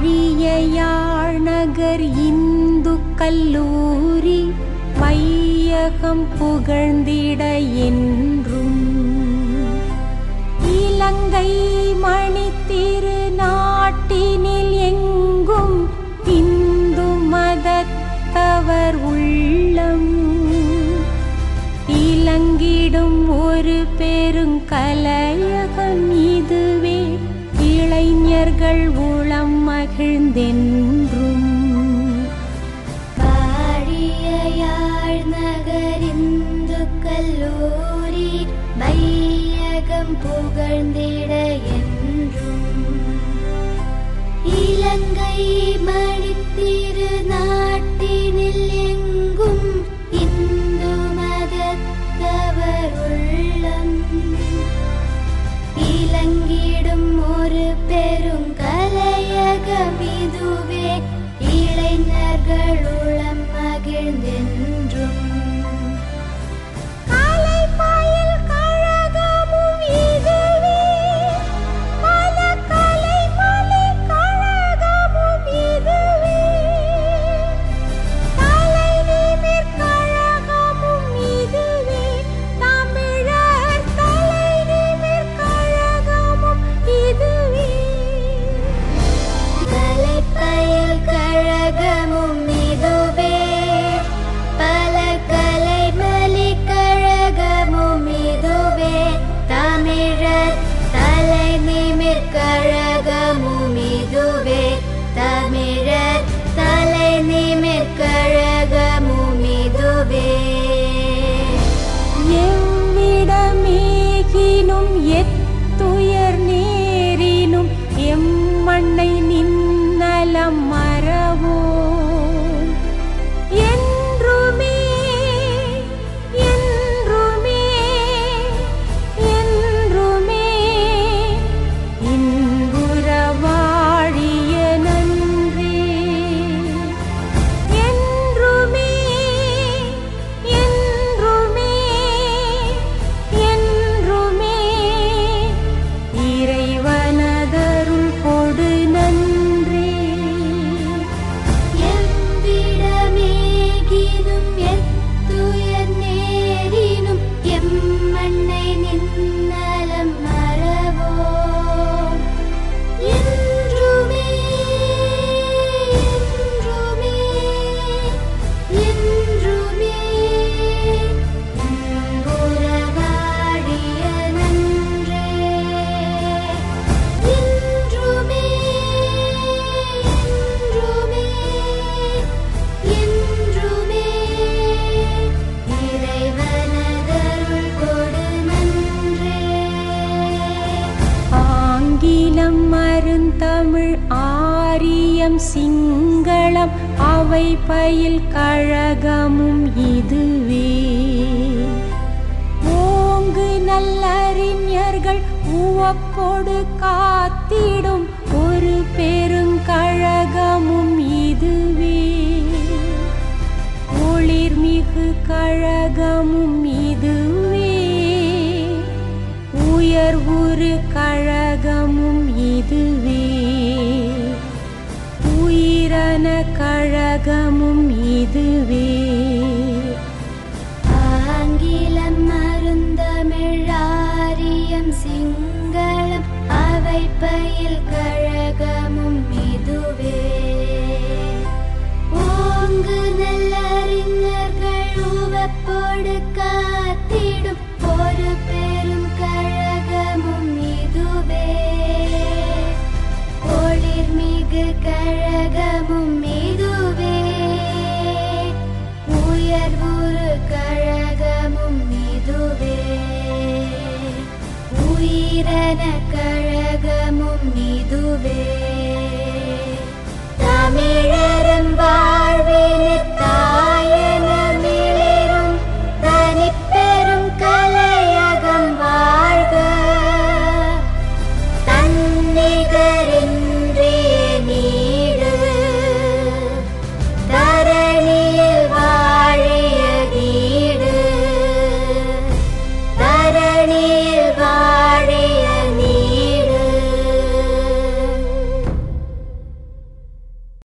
வாழிய யாழ்நகர் இந்து கல்லூரி வையகம் புகழ்ந்திட என்றும் இலங்கை மணி திருநாட்டினில் எங்கும் இந்து மதத்தவர் உள்ளம் இலங்கிடும் ஒரு பெருங்கலையகம் இதுவே இளைஞர்கள் உளம் மகிழ்ந்தென்றும் வாழிய யாழ்நகரிந்து கல்லூரி வையகம் புகழ்ந்திட என்றும் இலங்கை மணித்திரு நாட்டினில் எங்கும் இந்து மதத்தவர் உள்ளம் இலங்கிடும் ஒரு பெருங்கலையகம் இதுவே இளைஞர்கள் உளம் மகிழ்ந்தென்றும் கலைப்பயில் கழகமும் இதுவே பல கலைமலை கழகமும் இதுவே தலைநிமிர் கழகமும் இதுவே தமிழர் தலைநிமிர் கழகமும் இதுவே கலைப்பயில் கழகமும் இதுவே பல கலைமலி கழகமும் இதுவே தமிழர் தலை நிமிர் கழகமும் இதுவே தமிழர் தலை நிமிர் கழகமும் இதுவே எவ்விடமேகினும் எத்துயர் நேரினும் எம்மண்ணை நின்னலம் மறவோ என்றுமே என்றுமே என்றுமே இன்புற வாழிய நன்றே என்றுமே என்றுமே என்றுமே இறைவனதருள் கொடு நன்றே எவ்விடமேகினும் எத்துயர் நேரினும் எம்மண்ணை நின்னலம் மறவோம் என்றுமே என்றுமே என்றுமே அன்புறவாடிய நன்றே என்றுமே என்றுமே என்றுமே இறைவனதருள் கொடு நன்றே ஆங்கிலம் மருந்தமிழ் ஆரியம் சிங்களம் அவை பயில் கழகமும் இதுவே ஓங்கு நல்லறிஞர்கள் உவப்பொடு காத்திடும் ஒரு பெருங்கழகமும் இதுவே ஒளிர்மிகு கழகமும் இதுவே உயர்வுறு கழகமும் இதுவே உயிரன கழகமும் இதுவே ஆங்கிலம் மருந்தமிழாரியம் சிங்களம் அவை பயில் கழகமும் இதுவே ஓங்கு நல்லறிஞர்கள் உவப்போடு காத்திடும் ஒரு பெரும் கழகமும் இதுவே ஒளிர்மிகு கழகமும் இதுவே உயர்வுறு கழகமும் இதுவே உயிரன கழகமும் இதுவே தமிழரும் வா